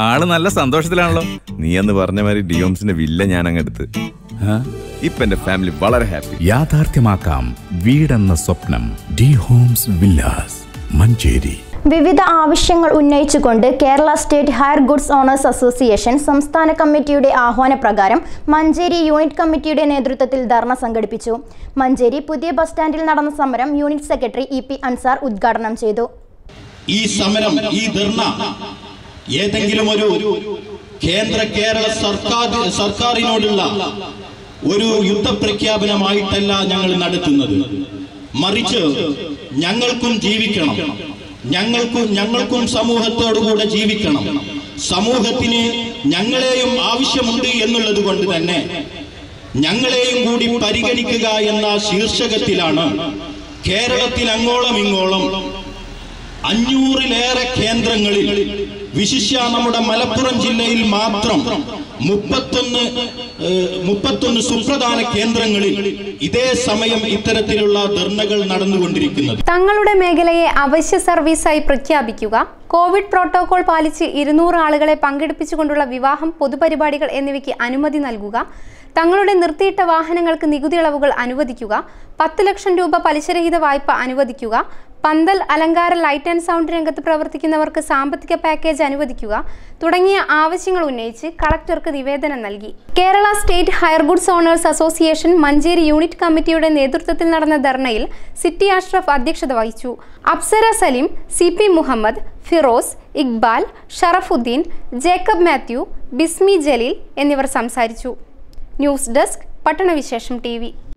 ആള് നല്ല സന്തോഷത്തിലാണല്ലോ നീ എന്ന് പറഞ്ഞ മാതിരി ഡിയോംസിന്റെ വില്ല ഞാൻ അങ്ങെടുത്ത് ആ? ഇപ്പൊ എന്റെ ഫാമിലി വളരെ ഹാപ്പി യാഥാർത്ഥ്യമാക്കാം വീടെന്ന സ്വപ്നം ഡി ഹോംസ് വില്ലാസ് മഞ്ചേരി വിവിധ ആവശ്യങ്ങൾ ഉന്നയിച്ചുകൊണ്ട് Kerala state hire goods owners association സംസ്ഥാന കമ്മിറ്റിയുടെ ആഹ്വാനപ്രകാരം മഞ്ചേരി യൂണിറ്റ് കമ്മിറ്റിയുടെ നേതൃത്വത്തിൽ ധർണ സംഘടിപ്പിച്ചു മഞ്ചേരി പുതിയ ബസ് സ്റ്റാൻഡിൽ നടന്ന സമരം unit secretary E P Ansar ഉദ്ഘാടനം ചെയ്തു ഈ സമരം ഈ ധർണ ഏതെങ്കിലും ഒരു കേന്ദ്ര കേരള സർക്കാർ സർക്കാരിനോടുള്ള ഒരു യുദ്ധപ്രഖ്യാപനമായിട്ടല്ല ഞങ്ങൾ നടത്തുന്നത് മറിച്ച് ഞങ്ങൾക്കും ജീവിക്കണം ഞങ്ങൾക്കും ഞങ്ങൾക്കും സമൂഹത്തോടുകൂടെ ജീവിക്കണം സമൂഹത്തിന് ഞങ്ങളെയും ആവശ്യമുണ്ട് എന്നുള്ളത് കൊണ്ട് തന്നെ ഞങ്ങളെയും കൂടി പരിഗണിക്കുക എന്ന ശീർഷകത്തിലാണ് കേരളത്തിൽ അങ്ങോളം ഇങ്ങോളം അഞ്ഞൂറിലേറെ കേന്ദ്രങ്ങളിൽ വിശിഷ്യ നമ്മുടെ മലപ്പുറം ജില്ലയിൽ മാത്രം മുപ്പത്തൊന്ന് ഏഹ്, മുപ്പത്തൊന്ന് സുപ്രധാന കേന്ദ്രങ്ങളിൽ ഇതേ സമയം ഇത്തരത്തിലുള്ള ധർണകൾ നടന്നുകൊണ്ടിരിക്കുന്നത് തങ്ങളുടെ മേഖലയെ അവശ്യ സർവീസായി പ്രഖ്യാപിക്കുക കോവിഡ് പ്രോട്ടോകോൾ പാലിച്ച് ഇരുന്നൂറ് ആളുകളെ പങ്കെടുപ്പിച്ചുകൊണ്ടുള്ള വിവാഹം പൊതുപരിപാടികൾ എന്നിവയ്ക്ക് അനുമതി നൽകുക തങ്ങളുടെ നിർത്തിയിട്ട വാഹനങ്ങൾക്ക് നികുതി ഇളവുകൾ അനുവദിക്കുക പത്ത് ലക്ഷം രൂപ പലിശരഹിത വായ്പ അനുവദിക്കുക പന്തൽ അലങ്കാര ലൈറ്റ് ആൻഡ് സൗണ്ട് രംഗത്ത് പ്രവർത്തിക്കുന്നവർക്ക് സാമ്പത്തിക പാക്കേജ് അനുവദിക്കുക തുടങ്ങിയ ആവശ്യങ്ങൾ ഉന്നയിച്ച് കളക്ടർക്ക് നിവേദനം നൽകി Kerala state hire goods owners association Manjeri unit കമ്മിറ്റിയുടെ നേതൃത്വത്തിൽ നടന്ന ധർണയിൽ സിറ്റി അഷ്റഫ് അധ്യക്ഷത വഹിച്ചു അപ്സര സലീം സി പി മുഹമ്മദ് ഫിറോസ് ഇക്ബാൽ ഷറഫുദ്ദീൻ ജേക്കബ് മാത്യു ബിസ്മി ജലീൽ എന്നിവർ സംസാരിച്ചു ന്യൂസ് ഡെസ്ക് പട്ടണവിശേഷം ടി